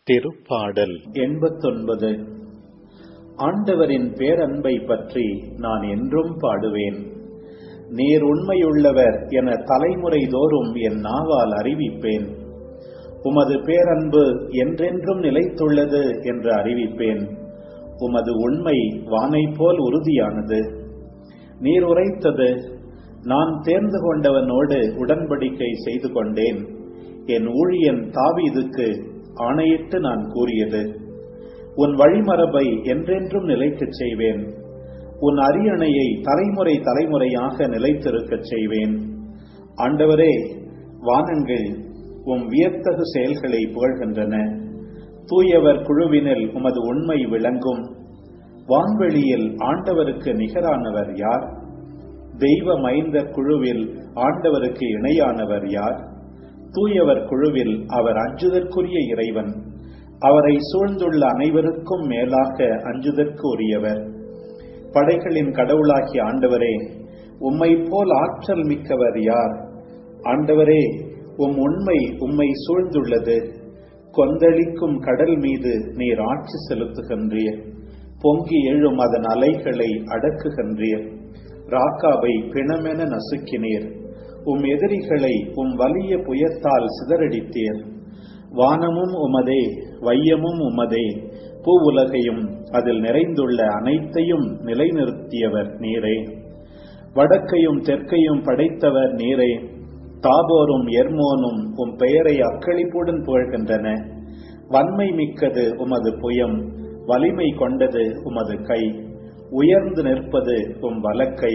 திருப்பாடல் எண்பத்தொன்பது ஆண்டவரின் பேரன்பை பற்றி நான் என்றும் பாடுவேன் நீர் உண்மையுள்ளவர் என தலைமுறை தோறும் என் நாவால் அறிவிப்பேன் உமது பேரன்பு என்றென்றும் நிலைத்துள்ளது என்று அறிவிப்பேன் உமது உண்மை வானை போல் உறுதியானது நீர் உரைத்தது நான் தேர்ந்து கொண்டவனோடு உடன்படிக்கை செய்து கொண்டேன் என் ஊழியன் தாவீதுக்கு ஆணையிட்டு நான் கூறியது உன் வழிமரபை என்றென்றும் நிலைக்கச் செய்வேன் உன் அரியணையை தலைமுறை தலைமுறையாக நிலைத்திருக்கச் செய்வேன் ஆண்டவரே வானங்கள் உம் வியத்தகு செயல்களை புகழ்கின்றன தூயவர் குழுவினில் உமது உண்மை விளங்கும் வான்வெளியில் ஆண்டவருக்கு நிகரானவர் யார் தெய்வ மைந்த குழுவில் ஆண்டவருக்கு இணையானவர் யார் தூயவர் குழுவில் அவர் அஞ்சுதற்குரிய இறைவன் அவரை சூழ்ந்துள்ள அனைவருக்கும் மேலாக அஞ்சுதற்கு உரியவர் படைகளின் கடவுளாகிய ஆண்டவரே உம்மை போல் ஆற்றல் மிக்கவர் யார் ஆண்டவரே உம் உண்மை உம்மை சூழ்ந்துள்ளது கொந்தளிக்கும் கடல் மீது நீர் ஆட்சி செலுத்துகின்றீர் பொங்கி எழும் அதன் அலைகளை அடக்குகின்றீர் ராக்காவை பிணமென நசுக்கினீர் உம் எதிரிகளை உம் வலிய புயத்தால் சிதறடித்தீர் வானமும் உமதே வையமும் உமதே பூவுலகையும் அதில் நிறைந்துள்ள அனைத்தையும் நிலைநிறுத்தியவர் நீரே வடக்கையும் தெற்கையும் படைத்தவர் நீரே தாபோரும் எர்மோனும் உம் பெயரை அக்களிப்புடன் புகழ்கின்றன வன்மை மிக்கது உமது புயம் வலிமை கொண்டது உமது கை உயர்ந்து நிற்பது உம் வலக்கை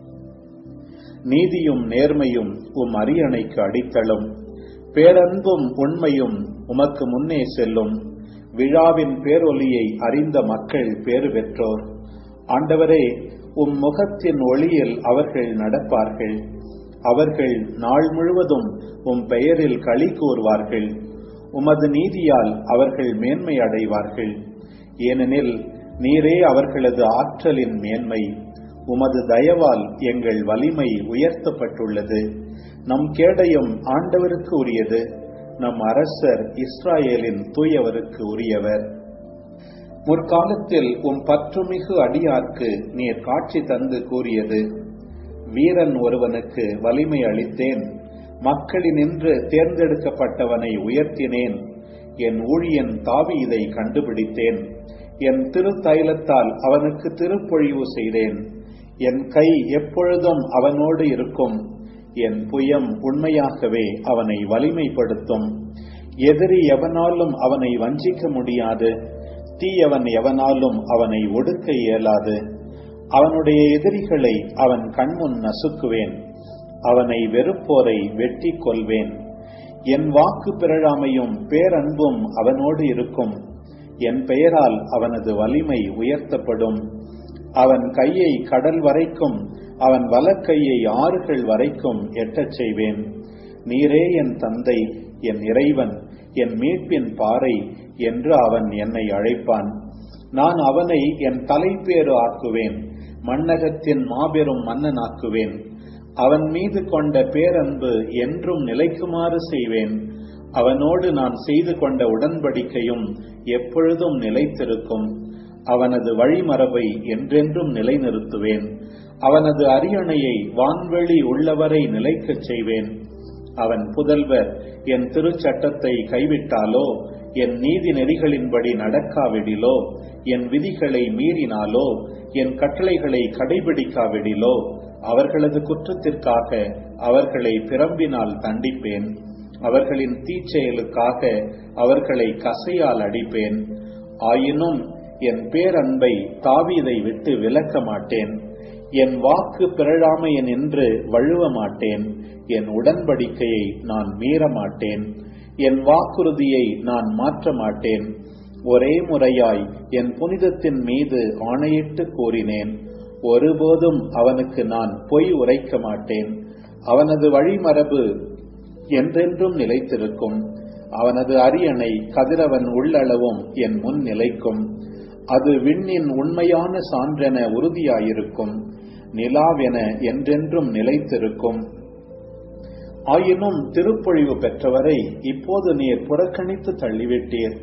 நீதியும் நேர்மையும் உம் அரியணைக்கு அடித்தளம் பேரன்பும் உண்மையும் உமக்கு முன்னே செல்லும் விழாவின் பேரொலியை அறிந்த மக்கள் பேறு பெற்றோர் ஆண்டவரே உம் முகத்தின் ஒளியில் அவர்கள் நடப்பார்கள் அவர்கள் நாள் முழுவதும் உம் பெயரில் களி கூறுவார்கள் உமது நீதியால் அவர்கள் மேன்மை அடைவார்கள் ஏனெனில் நீரே அவர்களது ஆற்றலின் மேன்மை உமது தயவால் எங்கள் வலிமை உயர்த்தப்பட்டுள்ளது நம் கேடயம் ஆண்டவருக்கு உரியது நம் அரசர் இஸ்ராயேலின் தூயவருக்கு உரியவர் முற்காலத்தில் உம் பற்றுமிகு அடியார்க்கு நீர் காட்சி தந்து கூறியது வீரன் ஒருவனுக்கு வலிமை அளித்தேன் மக்களினின்று தேர்ந்தெடுக்கப்பட்டவனை உயர்த்தினேன் என் ஊழியன் தாவி இதை கண்டுபிடித்தேன் என் திருத்தைலத்தால் அவனுக்கு திருப்பொழிவு செய்தேன் என் கை எப்பொழுதும் அவனோடு இருக்கும் என் புயம் உண்மையாகவே அவனை வலிமைப்படுத்தும் எதிரி எவனாலும் அவனை வஞ்சிக்க முடியாது தீயவன் எவனாலும் அவனை ஒடுக்க இயலாது அவனுடைய எதிரிகளை அவன் கண்முன் நசுக்குவேன் அவனை வெறுப்போரை வெட்டி கொள்வேன் என் வாக்கு பிறழாமையும் பேரன்பும் அவனோடு இருக்கும் என் பெயரால் அவனது வலிமை உயர்த்தப்படும் அவன் கையை கடல் வரைக்கும் அவன் வலக்கையை ஆறுகள் வரைக்கும் எட்டச் செய்வேன் நீரே என் தந்தை என் இறைவன் என் மீட்பின் பாறை என்று அவன் என்னை அழைப்பான் நான் அவனை என் தலைப்பேறு ஆக்குவேன் மன்னகத்தின் மாபெரும் மன்னனாக்குவேன் அவன் மீது கொண்ட பேரன்பு என்றும் நிலைக்குமாறு செய்வேன் அவனோடு நான் செய்து கொண்ட உடன்படிக்கையும் எப்பொழுதும் நிலைத்திருக்கும் அவனது வழிமரபை என்றென்றும் நிலைநிறுத்துவேன் அவனது அரியணையை வான்வெளி உள்ளவரை நிலைக்கச் செய்வேன் அவன் புதல்வர் என் திருச்சட்டத்தை கைவிட்டாலோ என் நீதி நெறிகளின்படி நடக்காவிடிலோ என் விதிகளை மீறினாலோ என் கட்டளைகளை கடைபிடிக்காவிடிலோ அவர்களது குற்றத்திற்காக அவர்களை பிரம்பினால் தண்டிப்பேன் அவர்களின் தீச்செயலுக்காக அவர்களை கசையால் அடிப்பேன் ஆயினும் என் பேரன்பை தாவீதை விட்டு விலக்க மாட்டேன் என் வாக்கு பிறழாமையன் என்று வழுவ மாட்டேன் என் உடன்படிக்கையை நான் மீற மாட்டேன் என் வாக்குறுதியை நான் மாற்ற மாட்டேன் ஒரே முறையாய் என் புனிதத்தின் மீது ஆணையிட்டு கூறினேன் ஒருபோதும் அவனுக்கு நான் பொய் உரைக்க மாட்டேன் அவனது வழிமரபு என்றென்றும் நிலைத்திருக்கும் அவனது அரியணை கதிரவன் உள்ளளவும் என் முன் நிலைக்கும் அது விண்ணின் உண்மையான சான்றென உறுதியாயிருக்கும் நிலாவென என்றென்றும் நிலைத்திருக்கும் ஆயினும் திருப்பொழிவு பெற்றவரை இப்போது நீர் புறக்கணித்து தள்ளிவிட்டீர்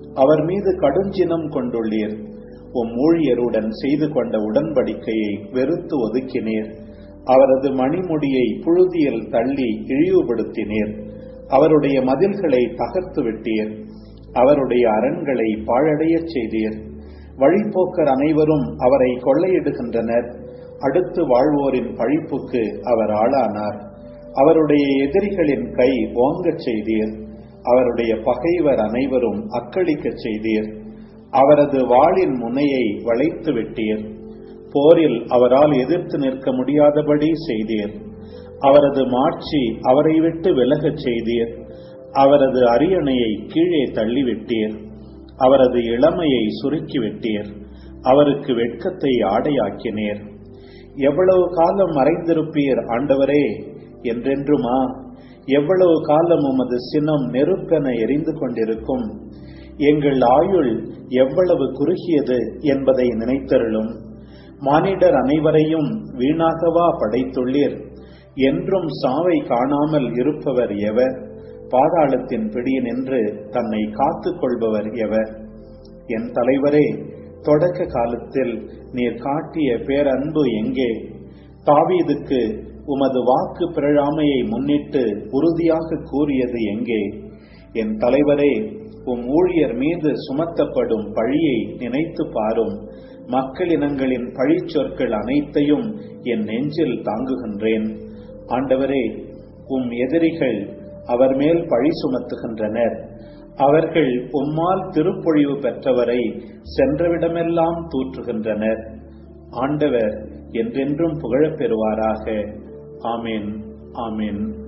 அவர் மீது கடுஞ்சினம் கொண்டுள்ளீர் உம் ஊழியருடன் செய்து கொண்ட உடன்படிக்கையை வெறுத்து ஒதுக்கினீர் அவரது மணிமுடியை புழுதியில் தள்ளி இழிவுபடுத்தினீர் அவருடைய மதில்களை தகர்த்து விட்டீர் அவருடைய அரண்களை பாழடையச் செய்தீர் வழிப்போக்கர் அனைவரும் அவரை கொள்ளையிடுகின்றனர் அடுத்து வாழ்வோரின் பழிப்புக்கு அவர் ஆளானார் அவருடைய எதிரிகளின் கை ஓங்கச் செய்தீர் அவருடைய பகைவர் அனைவரும் அக்களிக்கச் செய்தீர் அவரது வாளின் முனையை வளைத்து விட்டீர் போரில் அவரால் எதிர்த்து நிற்க முடியாதபடி செய்தீர் அவரது மாட்சி அவரை விட்டு விலகச் செய்தீர் அவரது அரியணையை கீழே தள்ளிவிட்டீர் அவரது இளமையை சுருக்கிவிட்டீர் அவருக்கு வெட்கத்தை ஆடையாக்கினீர் எவ்வளவு காலம் மறைந்திருப்பீர் ஆண்டவரே என்றென்றுமா எவ்வளவு காலம் உமது சினம் நெருப்பென எரிந்து கொண்டிருக்கும் எங்கள் ஆயுள் எவ்வளவு குறுகியது என்பதை நினைத்தருளும் மானிடர் அனைவரையும் வீணாகவா படைத்துள்ளீர் என்றும் சாவை காணாமல் இருப்பவர் எவர் பாதாளத்தின் பிடியினின்று தன்னை காத்துக் கொள்பவர் எவர் என் தலைவரே தொடக்க காலத்தில் நீர் காட்டிய பேரன்பு எங்கே தாவீதுக்கு உமது வாக்கு பிறழாமையை முன்னிட்டு உறுதியாக கூறியது எங்கே என் தலைவரே உம் ஊழியர் மீது சுமத்தப்படும் பழியை நினைத்து பாரும் மக்களினங்களின் பழிச்சொற்கள் அனைத்தையும் என் நெஞ்சில் தாங்குகின்றேன் ஆண்டவரே உம் எதிரிகள் அவர் மேல் பழி சுமத்துகின்றனர் அவர்கள் உம்மால் திருப்பொழிவு பெற்றவரை சென்றவிடமெல்லாம் தூற்றுகின்றனர் ஆண்டவர் என்றென்றும் புகழப் பெறுவாராக ஆமேன் ஆமேன்